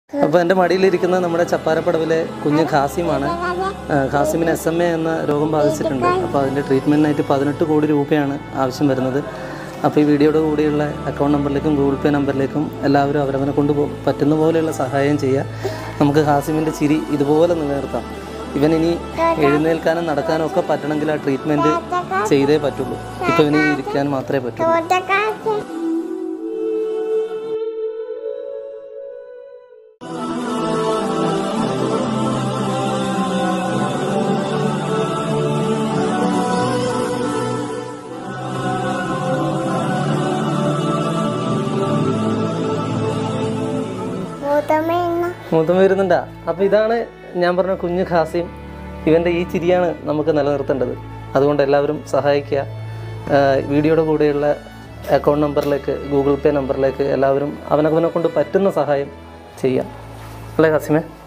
അപ്പോൾ എൻ്റെ മടിയിലിരിക്കുന്ന നമ്മുടെ ചപ്പാരപ്പടവിലെ കുഞ്ഞ് ഖാസിമാണ് ആ, ഖാസിമിന് എസ് എം എ എന്ന രോഗം ബാധിച്ചിട്ടുണ്ട് അപ്പോൾ അതിൻ്റെ ട്രീറ്റ്മെൻറ്റിനായിട്ട് പതിനെട്ട് കോടി രൂപയാണ് ആവശ്യം വരുന്നത് അപ്പോൾ ഈ വീഡിയോയുടെ കൂടെയുള്ള അക്കൗണ്ട് നമ്പറിലേക്കും ഗൂഗിൾ പേ നമ്പറിലേക്കും എല്ലാവരും അവരവനെ കൊണ്ട് പോ- പറ്റുന്ന പോലെയുള്ള സഹായം ചെയ്യുക നമുക്ക് ഖാസിമിൻ്റെ ചിരി ഇതുപോലെ നിലനിർത്താം ഇവൻ ഇനി എഴുന്നേൽക്കാനും നടക്കാനും ഒക്കെ പറ്റണമെങ്കിൽ ആ ട്രീറ്റ്മെൻറ്റ് ചെയ്തേ പറ്റുള്ളൂ ഇപ്പോൾ ഇവന് ഇരിക്കാൻ മാത്രമേ പറ്റുള്ളൂ മൂത്തം വരുന്നുണ്ടാ അപ്പോൾ ഇതാണ് ഞാൻ പറഞ്ഞ കുഞ്ഞ് ഖാസിം ഇവൻ്റെ ഈ ചിരിയാണ് നമുക്ക് നിലനിർത്തേണ്ടത് അതുകൊണ്ട് എല്ലാവരും സഹായിക്കുക ആഹ് വീഡിയോയുടെ കൂടെയുള്ള അക്കൗണ്ട് നമ്പറിലേക്ക് ഗൂഗിൾ പേ നമ്പറിലേക്ക് എല്ലാവരും അവനവനെ കൊണ്ട് പറ്റുന്ന സഹായം ചെയ്യാം അല്ലേ ഖാസിമേ